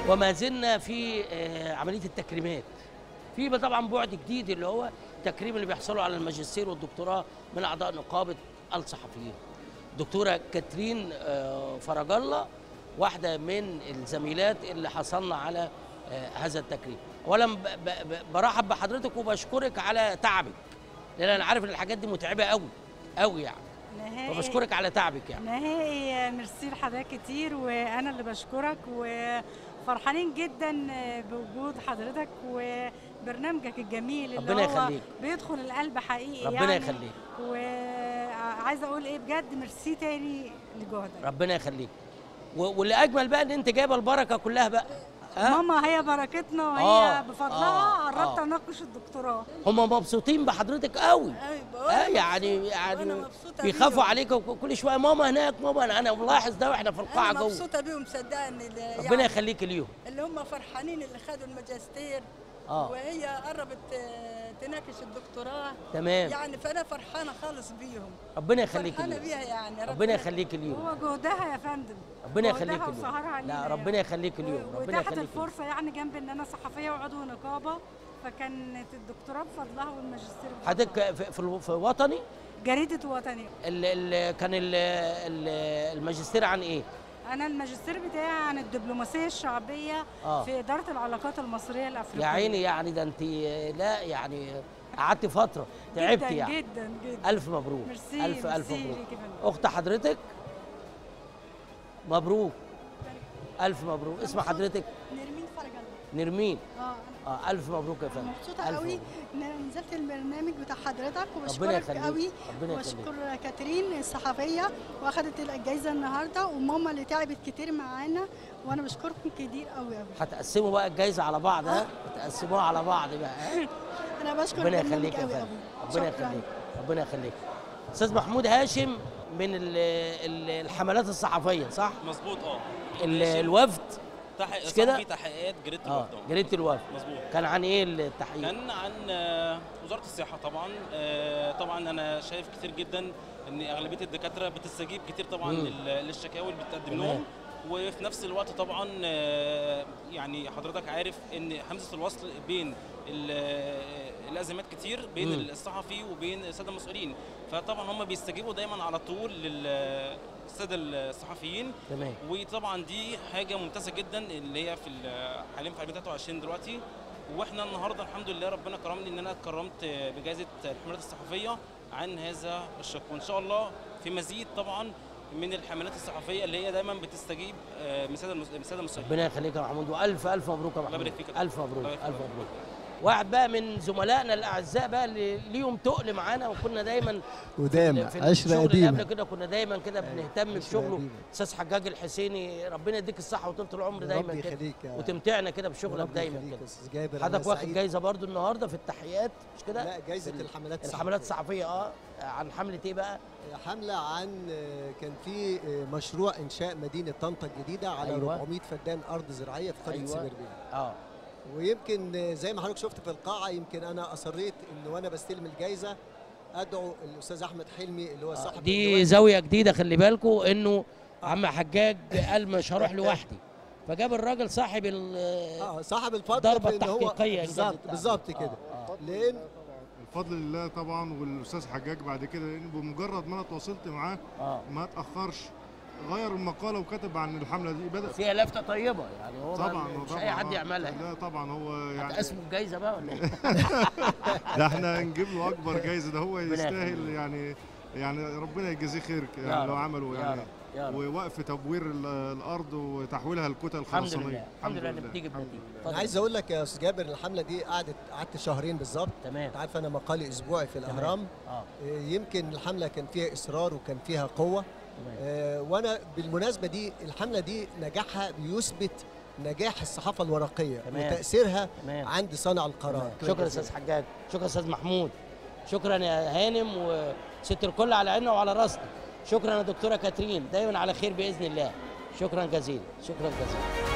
وما زلنا في آه، عمليه التكريمات في بقى طبعا بعد جديد اللي هو التكريم اللي بيحصلوا على الماجستير والدكتوراه من اعضاء نقابه الصحفيين دكتوره كاترين آه، فرج الله واحده من الزميلات اللي حصلنا على آه، هذا التكريم اولا ب- ب- ب- برحب بحضرتك وبشكرك على تعبك لان انا عارف ان الحاجات دي متعبه قوي قوي يعني نهائي فبشكرك على تعبك يعني نهائي ميرسي لحضرتك كتير وانا اللي بشكرك وفرحانين جدا بوجود حضرتك وبرنامجك الجميل اللي ربنا هو يخليك. بيدخل القلب حقيقي ربنا يعني يخليك. وعايزه اقول ايه بجد ميرسي تاني لجهدك ربنا يخليك و- واللي اجمل بقى ان انت جايبه البركه كلها بقى ها ماما هي بركتنا وهي آه، بفضلها آه، قربت آه. اناقش الدكتوراه هم مبسوطين بحضرتك قوي أيوة، بقول اه مبسوط- يعني وأنا يعني مبسوطة بيخافوا بيهم. عليك وكل شويه ماما هناك ماما انا انا ملاحظ ده واحنا في القاعه انا جوه مبسوطه بيهم صدقني اللي ربنا يعني يخليك ليهم اللي هم فرحانين اللي خدوا الماجستير آه. وهي قربت آه، تناقش الدكتوراه تمام يعني فانا فرحانه خالص بيهم ربنا يخليك فرحانه ليهم بيها يعني ربنا يخليك ليهم هو جهدها يا فندم ربنا جهدها يخليك وسهرها ليهم علينا لا يعني. ربنا يخليك ليهم و- ربنا وتحت يخليك ليهم الفرصه يعني جنب ان انا صحفيه وعضو نقابه فكانت الدكتوراه بفضلها والماجستير بفضلها. حضرتك في, في, الو- في وطني جريده وطني ال ال كان ال ال الماجستير عن ايه؟ انا الماجستير بتاعي عن الدبلوماسيه الشعبيه آه. في اداره العلاقات المصريه الافريقيه يا عيني يعني ده انت لا يعني قعدت فتره تعبت جدا يعني جدا جدا الف مبروك ميرسي، الف الف ميرسي مبروك ليك يا فندم. اخت حضرتك مبروك الف مبروك اسم حضرتك نرمين فرج الله نرمين اه اه الف مبروك يا انا فندم مبسوطه ألف قوي مبروك. ان انا نزلت البرنامج بتاع حضرتك ربنا وبشكرك يخليك. قوي ربنا يخليك. وبشكر كاترين الصحفيه واخدت الجائزه النهارده وماما اللي تعبت كتير معانا وانا بشكركم كتير قوي قوي هتقسموا بقى الجايزه على بعض ها هتقسموها على بعض بقى ها؟ انا بشكر ربنا البرنامج يخليك يا قوي فندم قوي ربنا شكراً. يخليك ربنا يخليك استاذ محمود هاشم من ال- ال- الحملات الصحفيه صح مظبوط اه ال- ماشي. الوفد تحقيق مش كده؟ في تحقيقات جريدة اه الوفد جريده الوفد مظبوط كان عن ايه التحقيق كان عن آه، وزاره الصحه طبعا آه، طبعا انا شايف كتير جدا ان اغلبيه الدكاتره بتستجيب كتير طبعا مم. لل- للشكاوي اللي بتقدم تمام. لهم وفي نفس الوقت طبعا آه، يعني حضرتك عارف ان همزه الوصل بين ال- آه، الازمات كتير بين مم. الصحفي وبين الساده المسؤولين فطبعا هم بيستجيبوا دايما على طول للساده الصحفيين تمام وطبعا دي حاجه ممتازه جدا اللي هي في ال- حاليا في 2023 دلوقتي واحنا النهارده الحمد لله ربنا كرمني ان انا اتكرمت بجائزه الحملات الصحفيه عن هذا الشق وان شاء الله في مزيد طبعا من الحملات الصحفيه اللي هي دايما بتستجيب آه، من الساده المس- من الساده المسؤولين ربنا يخليك يا محمود والف الف مبروك يا محمود يبارك فيك يا الف مبروك الله يخليك. الف مبروك واحد بقى من زملائنا الاعزاء بقى اللي ليهم تقل معانا وكنا دايما ودام في عشرة الشغل اللي قديمة قبل كده كنا دايما كده بنهتم عشرة بشغله قديمة. استاذ حجاج الحسيني ربنا يديك الصحه وطولة العمر دايما ربي كده يخليك يا- وتمتعنا كده بشغلك ربي دايما يخليك كده يا أستاذ جابر، أنا حضرتك واخد سعيد. جايزه برضو النهارده في التحيات مش كده لا جايزة في ال- الحملات الحملات الصحفيه اه عن حمله ايه بقى حملة عن آه، كان في آه، مشروع إنشاء مدينة طنطا الجديدة على أيوة. 400 فدان أرض زراعية في قرية أيوة. سيبربين اه ويمكن آه، زي ما حضرتك شفت في القاعة يمكن أنا أصريت إن وأنا بستلم الجايزة أدعو الأستاذ أحمد حلمي اللي هو صاحب دي الديوان. زاويه جديده خلي بالكم انه عم حجاج قال مش هروح لوحدي فجاب الراجل صاحب ال اه صاحب الفضل الضربة في إن هو التحقيقية بالظبط جابت بالظبط آه، كده آه. لأن بفضل الله طبعا والاستاذ حجاج بعد كده لان بمجرد ما انا تواصلت معاه اه ما تاخرش غير المقاله وكتب عن الحمله دي بدا فيها لفته طيبه يعني هو ما- طبعا مش طبعا اي حد آه. يعملها لا طبعا هو يعني اسمه الجايزه بقى ولا ايه؟ ده احنا نجيب له اكبر جايزه ده هو ربنا يستاهل يخليه. يعني يعني ربنا يجازيه خير يا يعني لو رب، عملوا يا يعني رب، يا رب. ووقف تبوير ال- الارض وتحويلها لكتل الحمد خرسانيه لله الحمد لله انك بتيجي بنتيجه انا اتفضل. عايز اقول لك يا استاذ جابر الحمله دي قعدت قعدت شهرين بالظبط تمام انت عارف انا مقالي اسبوعي في تمام. الاهرام اه آه، يمكن الحمله كان فيها اصرار وكان فيها قوه تمام آه، وانا بالمناسبه دي الحمله دي نجاحها بيثبت نجاح الصحافه الورقيه تمام. وتاثيرها تمام عند صانع القرار شكرا يا استاذ حجاج شكرا يا استاذ محمود شكرا يا هانم وست الكل على عيننا وعلى راسنا شكرا يا دكتوره كاترين دايما على خير باذن الله شكرا جزيلا شكرا جزيلا